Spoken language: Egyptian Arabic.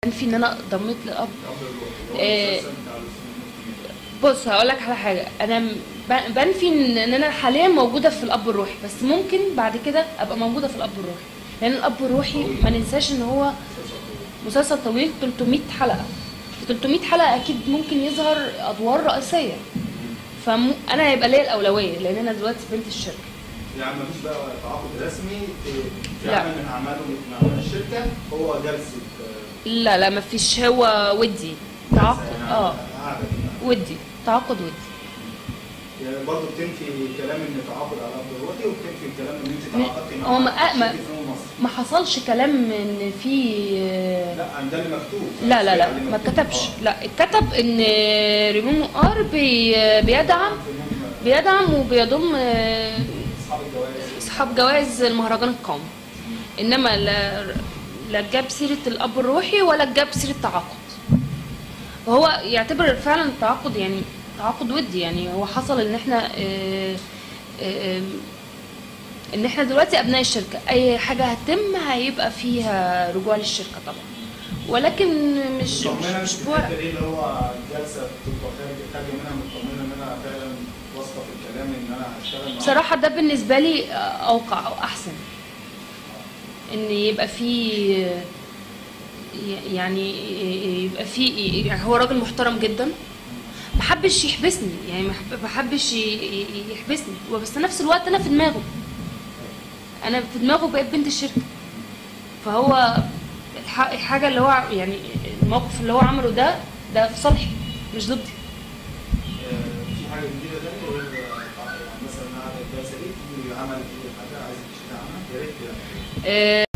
بنفي ان انا ضميت للاب الاب الروحي إيه. هو المسلسل بتاع الاسلام بص هقول لك على حاجه انا م- ب- بنفي ان إن انا حاليا موجوده في الاب الروحي بس ممكن بعد كده ابقى موجوده في الاب الروحي لان الاب الروحي ما ننساش ان هو مسلسل طويل 300 حلقه في 300 حلقه اكيد ممكن يظهر ادوار رئيسيه فانا هيبقى ليا الاولويه لان انا دلوقتي بنت الشركه يعني مفيش بقى تعاقد رسمي في في لا. عمل من اعمالهم مع الشركه هو جلسه آه، لا لا ما فيش هو ودي تعاقد يعني اه قاعده كده. ودي تعاقد ودي يعني برضه بتنفي كلام ان تعاقد على الاب الروحي وبتنفي كلام ان انت م- تعاقدتي هو ما- مع ما- شركه فيلم مصر ما حصلش كلام ان في لا ده اللي مكتوب لا لا لا اللي ما مكتوب. اتكتبش آه. لا اتكتب ان ريمون ار بي بيدعم فيلم بيدعم وبيضم آه، اصحاب الجوائز اصحاب جوائز المهرجان القومي انما لا لا جاب سيره الاب الروحي ولا جاب سيره تعاقد وهو يعتبر فعلا التعاقد يعني تعاقد ودي يعني هو حصل ان احنا آه، آه، آه، ان احنا دلوقتي ابناء الشركه اي حاجه هتتم هيبقى فيها رجوع للشركه طبعا ولكن مش مش, مطمنه مش في بورق الحته دي اللي هو جلسه بتبقى خارج خارجه منها مطمنه ان انا فعلا واثقه في الكلام ان انا هشتغل معاهم. بصراحة ده بالنسبة لي أوقع أو أحسن إن يبقى في يعني يبقى في يعني هو راجل محترم جدا ما حبش يحبسني يعني ما حب- ما حبش ي- يحبسني وبس في نفس الوقت أنا في دماغه أنا في دماغه بقيت بنت الشركة فهو الح- الحاجة اللي هو يعني الموقف اللي هو عمله ده ده في صالحي مش ضدي آه، في حاجه جديده تانية غير آه، يعني مثلا قاعده الجلسه دي في عمل في حاجه عايزه تشتغل عنها يا ريت يعني آه،